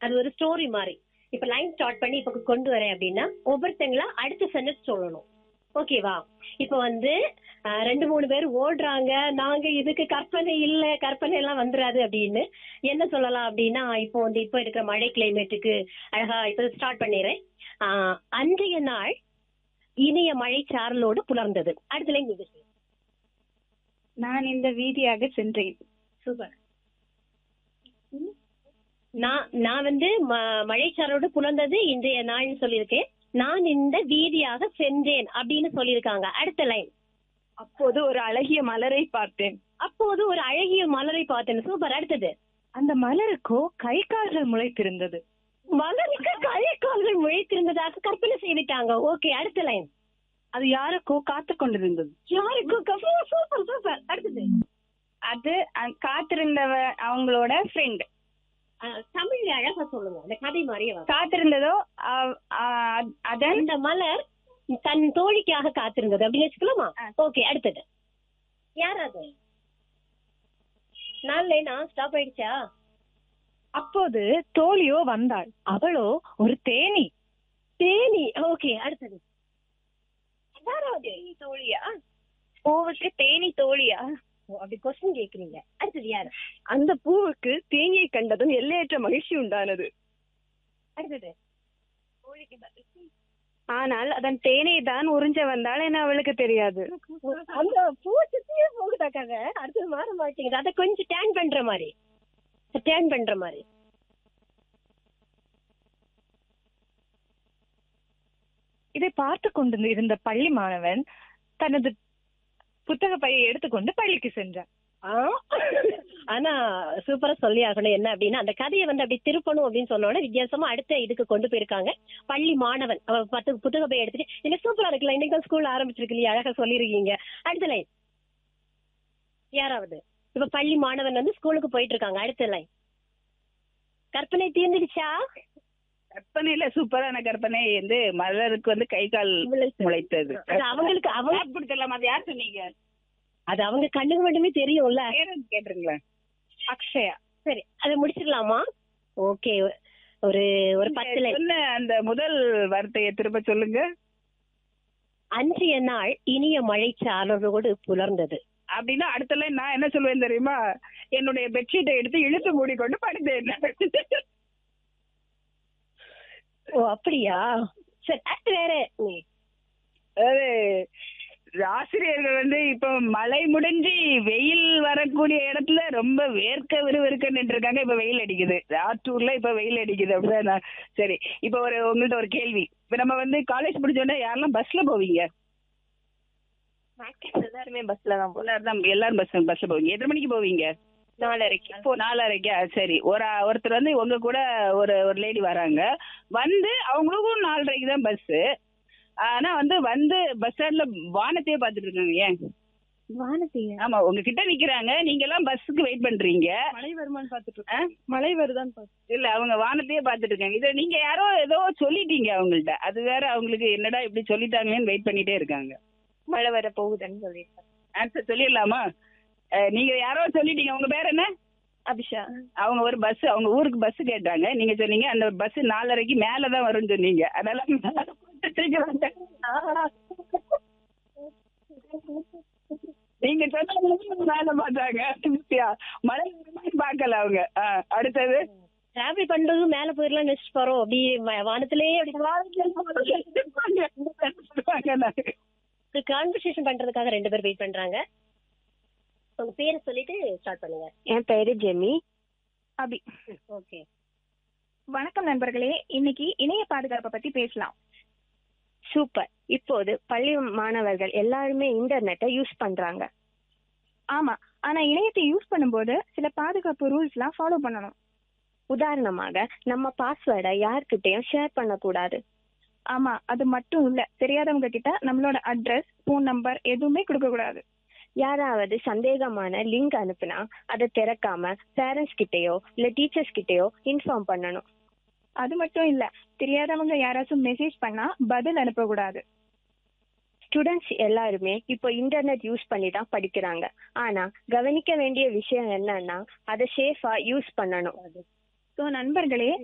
அது ஒரு ஸ்டோரி மாதிரி இப்ப லைன் ஸ்டார்ட் பண்ணி இப்ப கொண்டு வரேன் அப்படின்னா ஒவ்வொருத்தங்களா அடுத்த சென்டென்ஸ் சொல்லணும் ஓகேவா இப்ப வந்து அஹ், ரெண்டு மூணு பேர் ஓடுறாங்க நாங்க இதுக்கு கற்பனை இல்ல கற்பனை எல்லாம் வந்துராது அப்படின்னு என்ன சொல்லலாம் அப்படின்னா இப்போ வந்து இப்போ இருக்கிற மழை கிளைமேட்டுக்கு அழகா இப்ப ஸ்டார்ட் பண்ணிடுறேன் ஆஹ், அன்றைய நாள் இனிய மழை சாரலோடு புலர்ந்தது அடுத்த லைன் இது நான் இந்த வீதியாக சென்றேன் சூப்பர் நான் நான் வந்து ம- மழைச்சாரோடு புலர்ந்தது இன்றைய நாள்னு சொல்லியிருக்கேன் நான் இந்த வீதியாக சென்றேன் அப்படின்னு சொல்லியிருக்காங்க அடுத்த லைன் அப்போது ஒரு அழகிய மலரை பார்த்தேன் அப்போது ஒரு அழகிய மலரை பார்த்தேன் சூப்பர் அடுத்தது அந்த மலருக்கோ கை கால்கள் முளைத்திருந்தது மலருக்கு கை கால்கள் முளைத்திருந்ததாக கற்பனை செய்துட்டாங்க ஓகே அடுத்த லைன் அது யாருக்கோ காத்து கொண்டிருந்தது யாருக்கு சூப்பர் சூப்பர் அடுத்தது அது அ- காத்திருந்தவ அவங்களோட ஃப்ரெண்ட் அஹ், தமிழ்ல அழகா சொல்லுங்க அந்த கதை மாதிரியே வரும். காத்திருந்ததோ அவ்- அ- அதன் அந்த மலர் தன் தோழிக்காக காத்திருந்தது அப்படின்னு வச்சுக்கலாமா ஆ. ஓகே அடுத்தது யார் அது நாலு லைனா ஸ்டாப் ஆயிடுச்சா அப்போது தோழியோ வந்தாள் அவளோ ஒரு தேனி தேனி ஓகே அடுத்தது யாராவது தோழியா பூவுக்கு தேனி தோழியா ஓ, அப்படி கொஸ்டின் கேக்குறீங்க அடுத்தது யாரு அந்த பூவுக்கு தேனியை கண்டதும் எல்லையற்ற மகிழ்ச்சி உண்டானது அடுத்தது ஆனால் அதன் தேனை தான் உறிஞ்ச வந்தாள் என அவளுக்கு தெரியாது அந்த பூவை சுத்தியே போகுதா கதை அடுத்தது மாற மாட்டேங்குது அதை கொஞ்சம் டேன் பண்ற மாதிரி டேன் பண்ற மாதிரி இதை பார்த்து கொண்டு இருந்த பள்ளி மாணவன் தனது புத்தக பையை எடுத்துக்கொண்டு பள்ளிக்கு சென்றான் ஆ? ஆனா சூப்பரா சொல்லி ஆகணும் என்ன அப்படின்னா அந்த கதையை வந்து அப்படி திருப்பணும் அப்படின்னு சொன்னோட வித்தியாசமா அடுத்த இதுக்கு கொண்டு போயிருக்காங்க பள்ளி மாணவன் அவ பத்து புத்தக போய் எடுத்துட்டு என்ன சூப்பரா இருக்குல்ல இன்னைக்கு தான் ஸ்கூல் ஆரம்பிச்சிருக்கு இல்லையா அழகா சொல்லிருக்கீங்க அடுத்த லைன் யாராவது இப்ப பள்ளி மாணவன் வந்து ஸ்கூலுக்கு போயிட்டு இருக்காங்க அடுத்த லைன் கற்பனை தீர்ந்துடுச்சா கற்பனையில சூப்பரான கற்பனை வந்து மலருக்கு வந்து கை கால் முளைத்தது அது அவங்களுக்கு அவங்க கொடுத்துடலாம் அது யார் சொன்னீங்க அது அவங்க கண்ணுக்கு மட்டுமே தெரியும்ல பேர் கேட்டுருங்களேன் அக்ஷயா சரி அதை முடிச்சிடலாமா ஓகே ஒரு ஒரு பத்து லைன் சொன்ன அந்த முதல் வார்த்தையை திரும்ப சொல்லுங்க அன்றைய நாள் இனிய மழை சாரலோடு புலர்ந்தது அப்படின்னா அடுத்த line நான் என்ன சொல்லுவேன் தெரியுமா என்னுடைய பெட்ஷீட்டை எடுத்து இழுத்து மூடிக்கொண்டு படுத்தேன் ஓ அப்படியா சரி அடுத்து வேற ம். அதாவது ஆசிரியர்கள் வந்து இப்போ மழை முடிஞ்சு வெயில் வரக்கூடிய இடத்துல ரொம்ப வேர்க்க விறுவிறுக்க நின்றுருக்காங்க இப்ப வெயில் அடிக்குது ஆத்தூர்ல இப்ப வெயில் அடிக்குது அப்படிதான் நான் சரி இப்ப ஒரு உங்கள்ட்ட ஒரு கேள்வி இப்ப நம்ம வந்து காலேஜ் முடிச்சோடனே யாரெல்லாம் பஸ்ல போவீங்க எல்லாருமே பஸ்ல தான் எல்லாரும் தான் எல்லாரும் பஸ் பஸ்ல போவீங்க எத்தனை மணிக்கு போவீங்க நாலரைக்கு இப்போ நாலரைக்கா சரி ஒரு ஒருத்தர் வந்து உங்க கூட ஒரு ஒரு லேடி வராங்க வந்து அவங்களுக்கும் நாலரைக்கு தான் பஸ் ஆனா வந்து வந்து பஸ் ஸ்டாண்ட்ல வானத்தையே பாத்துட்டு இருக்காங்க ஏன் வானத்தையா ஆமா உங்ககிட்ட நிக்கிறாங்க நீங்க எல்லாம் பஸ்ஸுக்கு வெயிட் பண்றீங்க மழை வருமான்னு பாத்துட்டு ஆ? மழை வருதான்னு பாத்து இல்ல அவங்க வானத்தையே பாத்துட்டு இருக்காங்க இதை நீங்க யாரோ ஏதோ சொல்லிட்டீங்க அவங்கள்ட்ட அது வேற அவங்களுக்கு என்னடா இப்படி சொல்லிட்டாங்களேன்னு வெயிட் பண்ணிட்டே இருக்காங்க மழை வர போகுதுன்னு சொல்லிருக்கேன் ஆன்சர் சொல்லிடலாமா அஹ், நீங்க யாரோ சொல்லிட்டீங்க உங்க பேர் என்ன அபிஷா அவங்க ஒரு பஸ் அவங்க ஊருக்கு பஸ் கேட்டாங்க நீங்க சொன்னீங்க அந்த பஸ் நாலரைக்கு மேலதான் வரும்னு சொன்னீங்க அதனால மேல போட்டுட்டீங்க. நீங்க சொன்னவங்களுக்கு மேல பார்த்தாங்க திருப்தியா மழை வருமான்னு பார்க்கல அவங்க ஆ, அடுத்தது டிராவல் பண்றதும் மேல போயிடலாம் நினைச்சிட்டு போறோம் அப்படி ம- வானத்திலேயே அப்படி கான்வர்சேஷன் பண்றதுக்காக ரெண்டு பேர் வெயிட் பண்றாங்க உங்க பேரை சொல்லிட்டு ஸ்டார்ட் பண்ணுங்க என் பேரு ஜெமி அபி ஓகே வணக்கம் நண்பர்களே இன்னைக்கு இணைய பாதுகாப்பை பத்தி பேசலாம் சூப்பர் இப்போது பள்ளி மாணவர்கள் எல்லாருமே இன்டர்நெட்டை யூஸ் பண்றாங்க ஆமா ஆனா இணையத்தை யூஸ் பண்ணும்போது சில பாதுகாப்பு ரூல்ஸ்லாம் ஃபாலோ பண்ணணும் உதாரணமாக நம்ம பாஸ்வேர்டை யார்கிட்டயும் ஷேர் பண்ணக்கூடாது ஆமா அது மட்டும் இல்ல தெரியாதவங்க கிட்ட நம்மளோட அட்ரஸ் ஃபோன் நம்பர் எதுவுமே கொடுக்க கூடாது யாராவது சந்தேகமான லிங்க் அனுப்புனா அதை திறக்காம பேரண்ட்ஸ் கிட்டயோ இல்ல டீச்சர்ஸ் கிட்டயோ இன்ஃபார்ம் பண்ணணும் அது மட்டும் இல்ல தெரியாதவங்க யாராச்சும் மெசேஜ் பண்ணா பதில் அனுப்பக்கூடாது ஸ்டூடெண்ட்ஸ் எல்லாருமே இப்போ இன்டர்நெட் யூஸ் பண்ணி தான் படிக்கிறாங்க ஆனா கவனிக்க வேண்டிய விஷயம் என்னன்னா அதை சேஃபா யூஸ் பண்ணணும் ஸோ நண்பர்களே